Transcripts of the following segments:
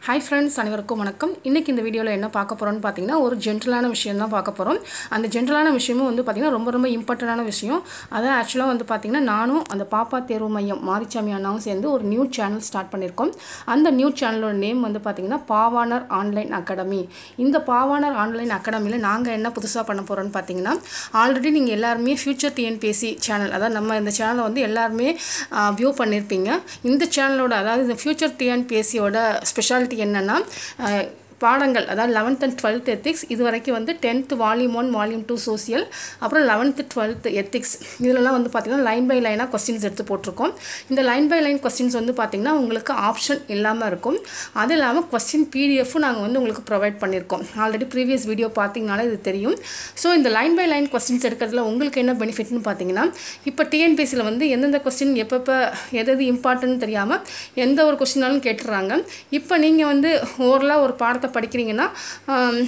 hi friends அனைவருக்கும் வணக்கம் இன்றைக்கி இந்த வீடியோவில் என்ன பார்க்க போகிறோம்னு பார்த்தீங்கன்னா ஒரு ஜென்ரலான விஷயம் தான் பார்க்க போகிறோம் அந்த ஜென்ரலான விஷயமும் வந்து பார்த்திங்கன்னா ரொம்ப ரொம்ப இம்பார்ட்டண்டான விஷயம் அதான் ஆக்சுவலாக வந்து பார்த்திங்கன்னா நானும் அந்த பாப்பா தேர்வு மையம் மாரிச்சாமி அண்ணாவும் சேர்ந்து ஒரு நியூ சேனல் ஸ்டார்ட் பண்ணியிருக்கோம் அந்த நியூ சேனலோட நேம் வந்து பார்த்திங்கன்னா பாவாணர் ஆன்லைன் அகாடமி இந்த பாவாணர் ஆன்லைன் அகாடமியில் நாங்கள் என்ன புதுசாக பண்ண போகிறோம்னு பார்த்தீங்கன்னா ஆல்ரெடி நீங்கள் எல்லாருமே ஃபியூச்சர் டிஎன்பிஎஸ்சி சேனல் அதாவது நம்ம இந்த சேனலை வந்து எல்லாருமே வியூ பண்ணியிருப்பீங்க இந்த சேனலோட அதாவது இந்த ஃபியூச்சர் டிஎன்பிஎஸ்சியோட ஸ்பெஷாலிட்டி என்னென்னா பாடங்கள் அதாவது லெவன்த் அண்ட் டுவெல்த் எத்திக்ஸ் இது வரைக்கும் வந்து tenth volume one volume two social அப்புறம் லெவன்த்து டுவெல்த் எத்திக்ஸ் இதிலலாம் வந்து பார்த்திங்கன்னா லைன் பை லைனாக கொஸ்டின்ஸ் எடுத்து போட்டிருக்கோம் இந்த லைன் பை லைன் கொஸ்டின்ஸ் வந்து பார்த்திங்கன்னா உங்களுக்கு ஆப்ஷன் இல்லாமல் இருக்கும் அது இல்லாமல் கொஸ்டின் பிடிஎஃப்பும் நாங்கள் வந்து உங்களுக்கு ப்ரொவைட் பண்ணியிருக்கோம் ஆல்ரெடி ப்ரீவியஸ் வீடியோ பார்த்தீங்கனாலே இது தெரியும் ஸோ இந்த லைன் பை லைன் கொஸ்டின்ஸ் எடுக்கிறதுல உங்களுக்கு என்ன பெனிஃபிட்னு பார்த்தீங்கன்னா இப்போ டிஎன்பிஎஸ்சியில் வந்து எந்தெந்த கொஸ்டின் எப்பப்போ எது எது இம்பார்ட்டன்ட் தெரியாமல் எந்த ஒரு கொஸ்டினாலும் கேட்டுடுறாங்க இப்போ நீங்கள் வந்து ஓரலாக ஒரு பாடத்தை படிக்கிறீங்கன்னா ஆம்,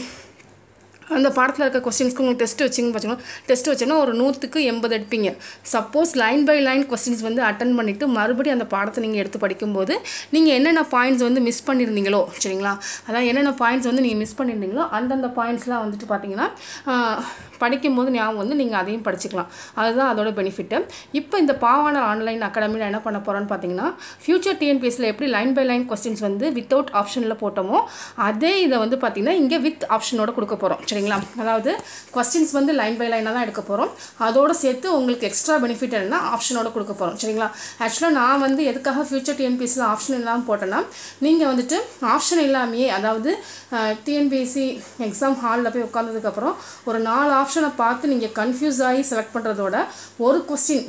அந்த பாடத்தில் இருக்க கொஸ்டின்ஸ்க்கு உங்களுக்கு டெஸ்ட் வச்சிங்கன்னு பார்த்தீங்கன்னா டெஸ்ட் வச்சோன்னா ஒரு நூற்றுக்கு எண்பது எடுப்பீங்க suppose line by line questions வந்து அட்டன் பண்ணிவிட்டு மறுபடியும் அந்த பாடத்தை நீங்கள் எடுத்து படிக்கும்போது நீங்கள் என்னென்ன பாயிண்ட்ஸ் வந்து மிஸ் பண்ணியிருந்தீங்களோ சரிங்களா அதான் என்னென்ன பாயிண்ட்ஸ் வந்து நீங்கள் மிஸ் பண்ணியிருந்தீங்களோ அந்தந்த பாயிண்ட்ஸ்லாம் வந்துட்டு பார்த்தீங்கன்னா ஆஹ், படிக்கும்போது ஞாபகம் வந்து நீங்கள் அதையும் படிச்சுக்கலாம் அதுதான் அதோட பெனிஃபிட்டு இப்போ இந்த பாவாணர் ஆன்லைன் அகாடமியில் என்ன பண்ண போகிறோன்னு பார்த்தீங்கன்னா ஃபியூச்சர் டிஎன்பிஎஸ்சியில் எப்படி லைன் பை லைன் கொஸ்டின்ஸ் வந்து வித்தவுட் ஆப்ஷனில் போட்டோமோ அதே இதை வந்து பார்த்தீங்கன்னா இங்கே வித் ஆப்ஷனோட கொடுக்க போகிறோம் சரிங்களா அதாவது கொஸ்டின்ஸ் வந்து லைன் பை லைனாக தான் எடுக்க போகிறோம் அதோட சேர்த்து உங்களுக்கு எக்ஸ்ட்ரா பெனிஃபிட் என்னன்னா ஆப்ஷனோட கொடுக்க போகிறோம் சரிங்களா ஆக்சுவலாக நான் வந்து எதுக்காக ஃபியூச்சர் டிஎன்பிஎஸ்சியில் ஆப்ஷன் இல்லாமல் போட்டேன்னா நீங்கள் வந்துட்டு ஆப்ஷன் இல்லாமையே அதாவது டிஎன்பிஎஸ்சி எக்ஸாம் ஹாலில் போய் உட்காந்ததுக்கப்புறம் ஒரு நாலு ஆப்ஷனை பார்த்து நீங்கள் கன்ஃபியூஸ் ஆகி செலக்ட் பண்ணுறதோட ஒரு கொஸ்டின்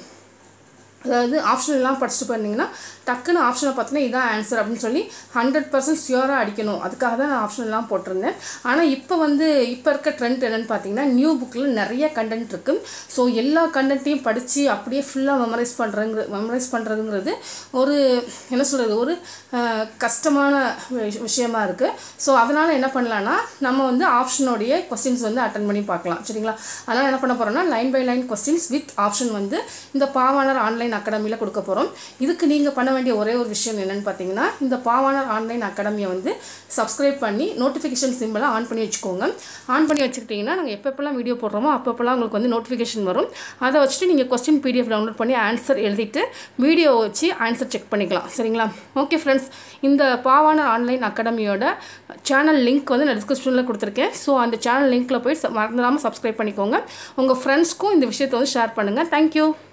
அதாவது ஆப்ஷன் எல்லாம் படிச்சுட்டு போயிருந்தீங்கன்னா டக்குன்னு ஆப்ஷனை பார்த்தீங்கன்னா இதான் ஆன்சர் அப்படின்னு சொல்லி ஹண்ட்ரட் பர்சன்ட் ஷியூராக அடிக்கணும் அதுக்காக தான் நான் ஆப்ஷன் எல்லாம் போட்டிருந்தேன் ஆனால் இப்போ வந்து இப்போ இருக்க ட்ரெண்ட் என்னென்னு பார்த்தீங்கன்னா நியூ புக்கில் நிறைய கண்டென்ட் இருக்குது ஸோ எல்லா கண்டென்ட்டையும் படித்து அப்படியே ஃபுல்லாக மெமரைஸ் பண்ணுறங்க மெமரைஸ் பண்ணுறதுங்கிறது ஒரு என்ன சொல்கிறது ஒரு அஹ், கஷ்டமான விஷ- விஷயமா இருக்குது ஸோ அதனால் என்ன பண்ணலான்னா நம்ம வந்து ஆப்ஷனோடைய கொஸ்டின்ஸ் வந்து அட்டன் பண்ணி பார்க்கலாம் சரிங்களா அதனால் என்ன பண்ண போகிறோம்னா line by line questions with option வந்து இந்த பாவாணர் ஆன்லைன் அகாடமியில் கொடுக்க போகிறோம் இதுக்கு நீங்கள் பண்ண வேண்டிய ஒரே ஒரு விஷயம் என்னென்னு பார்த்தீங்கன்னா இந்த பாவாணர் ஆன்லைன் அகாடமியை வந்து சப்ஸ்கிரைப் பண்ணி நோட்டிஃபிகேஷன் சிம்பிளை ஆன் பண்ணி வச்சுக்கோங்க ஆன் பண்ணி வச்சுக்கிட்டிங்கன்னா நாங்கள் எப்பப்பெல்லாம் வீடியோ போடுறோமோ அப்பப்பெல்லாம் உங்களுக்கு வந்து நோட்டிஃபிகேஷன் வரும் அதை வச்சுட்டு நீங்கள் கொஸ்டின் பிடிஎஃப் டவுன்லோட் பண்ணி ஆன்சர் எழுதிட்டு வீடியோ வச்சு ஆன்சர் செக் பண்ணிக்கலாம் சரிங்களா ஓகே ஃப்ரெண்ட்ஸ் இந்த பாவாணர் ஆன்லைன் அகாடமியோட சேனல் லிங்க் வந்து நான் டிஸ்கிரிப்ஷனில் கொடுத்துருக்கேன் ஸோ அந்த சேனல் லிங்க்கில் போய் மறந்துடாமல் சப்ஸ்கிரைப் பண்ணிக்கோங்க உங்கள் ஃப்ரெண்ட்ஸ்க்கும் இந்த விஷயத்தை வந்து ஷேர் பண்ணுங்கள் தேங்க்யூ